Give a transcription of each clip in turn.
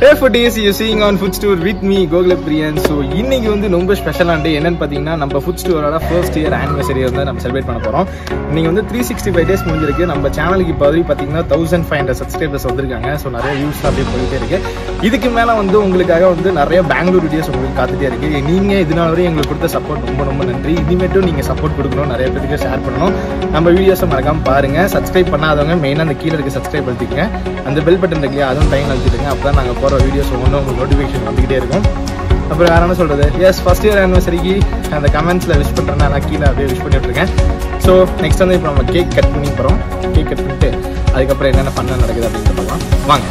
Hey foodies you seeing on food store with me Gokulapriyan so இன்னைக்கு வந்து ரொம்ப ஸ்பெஷலான டே என்னன்னு பார்த்தீங்கன்னா நம்ம ஃபுட் ஸ்டோரோட ஃபர்ஸ்ட் இயர் ஆனிவர்சரி வந்து நம்ம செலிப்ரேட் பண்ண போகிறோம் இன்னைக்கு வந்து த்ரீ சிக்ஸ்டி ஃபைவ் டேஸ் முடிஞ்சிருக்கு நம்ம சேனலுக்கு இப்போ வரைக்கும் பார்த்தீங்கன்னா தௌசண்ட் ஃபைவ் ஹண்ட்ரட் சப்ஸ்கிரைபர்ஸ் வந்திருக்காங்க ஸோ நிறைய வியூஸ் அப்படியே போயிட்டே இருக்கு இதுக்கு மேலே வந்து உங்களுக்காக வந்து நிறைய பெங்களூர் வீடியோஸ் உங்களுக்கு காத்துட்டே இருக்கு நீங்கள் இதனால வரையும் எங்களுக்கு கொடுத்த சப்போர்ட் ரொம்ப ரொம்ப நன்றி இனிமேட்டும் நீங்கள் சப்போர்ட் கொடுக்கணும் நிறைய பேருக்கு ஷேர் பண்ணணும் நம்ம வீடியோஸை மறக்காம பாருங்க சப்ஸ்கிரைப் பண்ணாதவங்க மெயினாக அந்த கீழே இருக்க சப்ஸ்கிரைப் அழுத்திக்கங்க அந்த பெல் பட்டன் இருக்கு இல்லையா அதுவும் டைம் அழுத்திடுங்க அப்போ தான் நாங்கள் போகிற வீடியோஸ் ஒன்று உங்களுக்கு நோட்டிஃபிகேஷன் வந்துகிட்டே இருக்கும் அப்புறம் வேற என்ன சொல்றது எஸ் ஃபர்ஸ்ட் இயர் ஆனிவர்சரிக்கு அந்த கமெண்ட்ஸில் விஷ் பண்ணுறேன்னா நான் கீழே அப்படியே விஷ் பண்ணிட்டு இருக்கேன் ஸோ நெக்ஸ்ட் வந்து இப்போ நம்ம கேக் கட் பண்ணி போகிறோம் கேக் கட் பண்ணிட்டு அதுக்கப்புறம் என்னென்ன பண்ண நடக்குது அப்படின்னு பார்க்கலாம் வாங்க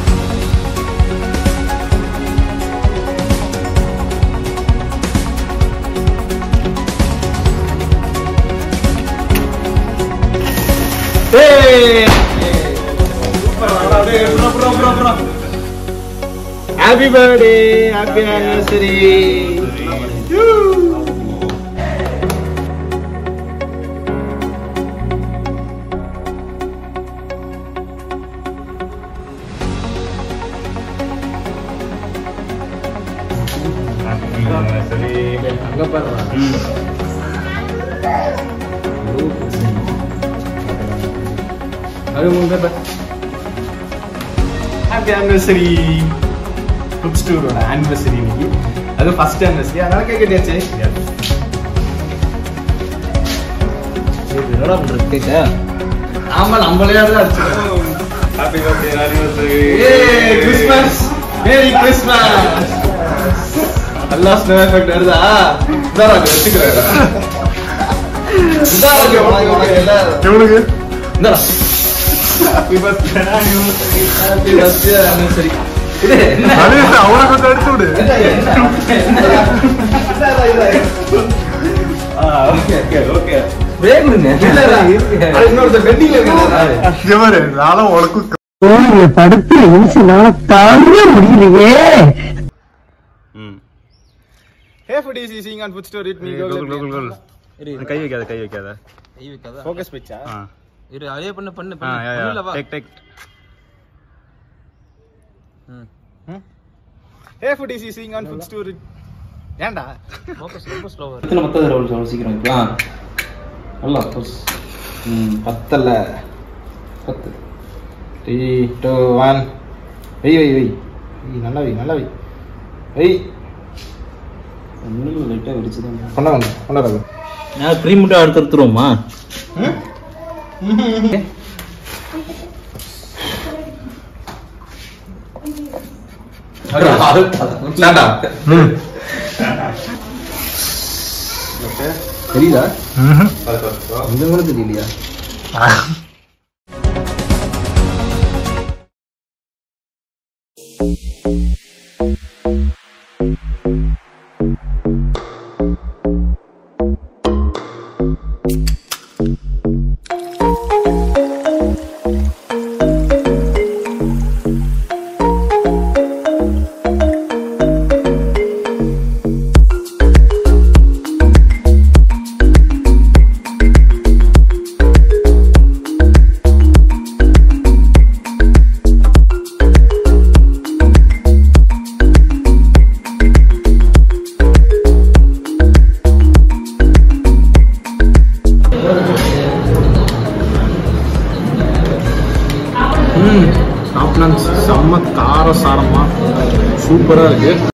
Hey! Happy birthday! Happy anniversary! அங்க பாருங்க அது உங்க ஹாப்பி ஆனிவர்சரி ஃபுட் ஸ்டோரோட ஆனிவர்சரி இன்னைக்கு அது ஃபர்ஸ்ட் ஆனிவர்சரி அதனால கேக் கட்டியாச்சு என்னடா பண்றது கேக்க ஆமா நம்மளே தான் அடிச்சிருக்கோம் ஹாப்பி பர்த்டே ஆனிவர்சரி ஏய் கிறிஸ்மஸ் மேரி கிறிஸ்மஸ் நல்லா ஸ்னோ எஃபெக்ட் வருதா இதாரா வச்சுக்கிறேன் இதாரா உனக்கு உனக்கு எல்லாம் எவனுக்கு இந்தாடா happy birthday anniversary happy birthday anniversary இது என்ன அது அவனை கொஞ்சம் எடுத்து விடு ஓகே ஓகே ஓகே பிரேக் விடுங்க அது இன்னொருத்தர் வெட்டிங்ல இருக்காரு இங்க பாரு நானும் உனக்கும் கோழியை படுத்து நிமிஷம் தாங்க முடியலையே hey food is seeing on food store it me Gokul Gokul Gokul கை வைக்காத கை வைக்காத கை வைக்காத ஃபோக்கஸ் பிச்சா ஆ இரு அதே பண்ணு பண்ணு ஆ யா பண்ணு yeah take take hey food is seeing on food store ஏன்டா ஃபோக்கஸ் ரொம்ப ஸ்லோவா எத்தனை பத்தது ரோல் சொல்ல சீக்கிரம் வைக்கலாம் நல்லா புஷ் ம் பத்தல பத்து த்ரீ டூ ஒன் வை வை வை வை, நல்லா வை நல்லா வை வை ஒன்றும் லைட்டாக வெடிச்சுதான் கொண்டா கொண்டா கொண்டாடாது நான் க்ரீம் மட்டும் அடுத்து எடுத்துருவோமா தெரியுதா இந்த கூட தெரியலையா சாப்பிட்டா செம்ம கார சாரமா சூப்பரா இருக்கு